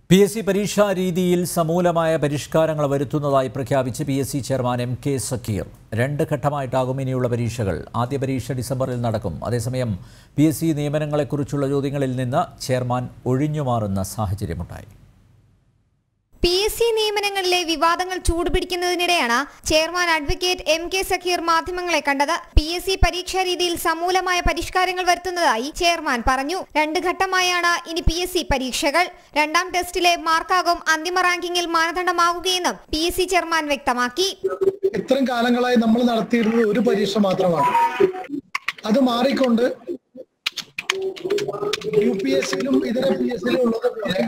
P S C പരീക്ഷാ രീതിയിൽ സമൂലമായ പരിഷ്കാരങ്ങൾ വരുത്തുന്നതായി പ്രഖ്യാപിച്ച് P S C chairman M K Zakir രണ്ട് ഘട്ടമായിട്ടാകും ഇനിയുള്ള പരീക്ഷകൾ ആദ്യ പരീക്ഷ ഡിസംബറിൽ നടക്കും അതേസമയം പി എസ് സി നിയമനങ്ങളെക്കുറിച്ചുള്ള ചോദ്യങ്ങളിൽ നിന്ന് ചെയർമാൻ ഒഴിഞ്ഞുമാറുന്ന സാഹചര്യമുണ്ടായി പി എസ് സി നിയമനങ്ങളിലെ വിവാദങ്ങൾ ചൂടുപിടിക്കുന്നതിനിടെയാണ് chairman advocate M K Zakir മാധ്യമങ്ങളെ കണ്ടത് പി എസ് സി പരീക്ഷാ രീതിയിൽ സമൂലമായ പരിഷ്കാരങ്ങൾ വരുത്തുന്നതായി ചെയർമാൻ പറഞ്ഞു രണ്ട് ഘട്ടമായാണ് ഇനി പി എസ് സി പരീക്ഷകൾ രണ്ടാം ടെസ്റ്റിലെ മാർക്കാകും അന്തിമ റാങ്കിങ്ങിൽ മാനദണ്ഡമാകുകയെന്നും പി എസ് സി ചെയർമാൻ വ്യക്തമാക്കി ഇത്രയും കാലങ്ങളായി നമ്മൾ നടത്തിയിരുന്നത് ഒരു പരീക്ഷ മാത്രമാണ് അത് മാറിക്കൊണ്ട് യു പി എസ് സിയിലും ഇതര പി എസ് സിയിലും ഉള്ളതുപോലെ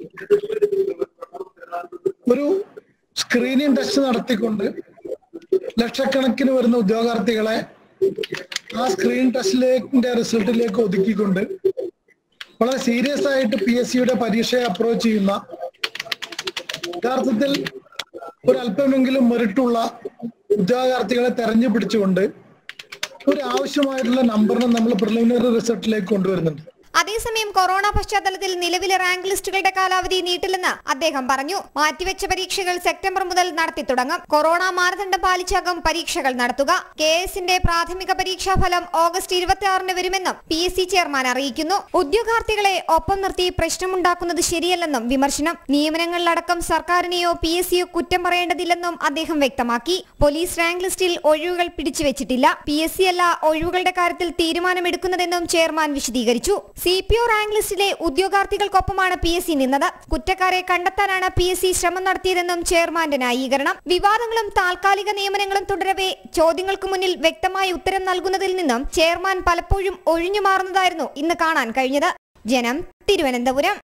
ഒരു സ്ക്രീനിങ് ടെസ്റ്റ് നടത്തിക്കൊണ്ട് ലക്ഷക്കണക്കിന് വരുന്ന ഉദ്യോഗാർത്ഥികളെ ആ സ്ക്രീൻ ടെസ്റ്റിലേക്ക് റിസൾട്ടിലേക്ക് ഒതുക്കിക്കൊണ്ട് വളരെ സീരിയസ് ആയിട്ട് പി എസ് സിയുടെ പരീക്ഷയെ അപ്രോച്ച് ചെയ്യുന്ന യഥാർത്ഥത്തിൽ ഒരല്പമെങ്കിലും മെറിറ്റുള്ള ഉദ്യോഗാർത്ഥികളെ തെരഞ്ഞു പിടിച്ചുകൊണ്ട് ഒരു ആവശ്യമായിട്ടുള്ള നമ്പറിനെ നമ്മൾ പ്രിലിമിനറി റിസൾട്ടിലേക്ക് കൊണ്ടുവരുന്നുണ്ട് അതേസമയം കൊറോണ പശ്ചാത്തലത്തിൽ നിലവിലെ റാങ്ക് ലിസ്റ്റുകളുടെ കാലാവധി നീട്ടില്ലെന്ന് അദ്ദേഹം പറഞ്ഞു മാറ്റിവെച്ച പരീക്ഷകൾ സെപ്റ്റംബർ മുതൽ നടത്തി തുടങ്ങും കൊറോണ മാനദണ്ഡം പാലിച്ചാകും പരീക്ഷകൾ നടത്തുക കെ എസിന്റെ പ്രാഥമിക പരീക്ഷാ ഫലം ഓഗസ്റ്റ് ഇരുപത്തിയാറിന് വരുമെന്നും പി എസ് സി ചെയർമാൻ അറിയിക്കുന്നു ഉദ്യോഗാർത്ഥികളെ ഒപ്പം നിർത്തി പ്രശ്നമുണ്ടാക്കുന്നത് ശരിയല്ലെന്നും വിമർശനം നിയമനങ്ങളിലടക്കം സർക്കാരിനെയോ പി എസ് സിയോ കുറ്റം പറയേണ്ടതില്ലെന്നും അദ്ദേഹം വ്യക്തമാക്കി പോലീസ് റാങ്ക് ലിസ്റ്റിൽ ഒഴിവുകൾ പിടിച്ചുവെച്ചിട്ടില്ല പി എസ് സി അല്ല ഒഴിവുകളുടെ കാര്യത്തിൽ തീരുമാനമെടുക്കുന്നതെന്നും ചെയർമാൻ വിശദീകരിച്ചു സി പി ഒ റാങ്ക് ലിസ്റ്റിലെ ഉദ്യോഗാർത്ഥികൾക്കൊപ്പമാണ് പി എസ് സി നിന്നത് കുറ്റക്കാരെ കണ്ടെത്താനാണ് പി എസ് സി ശ്രമം നടത്തിയതെന്നും ചെയർമാന്റെ ന്യായീകരണം വിവാദങ്ങളും താൽക്കാലിക നിയമനങ്ങളും തുടരവെ ചോദ്യങ്ങൾക്ക് മുന്നിൽ വ്യക്തമായ ഉത്തരം നൽകുന്നതിൽ നിന്നും ചെയർമാൻ പലപ്പോഴും ഒഴിഞ്ഞു മാറുന്നതായിരുന്നു ഇന്ന് കാണാൻ കഴിഞ്ഞത് ജനം തിരുവനന്തപുരം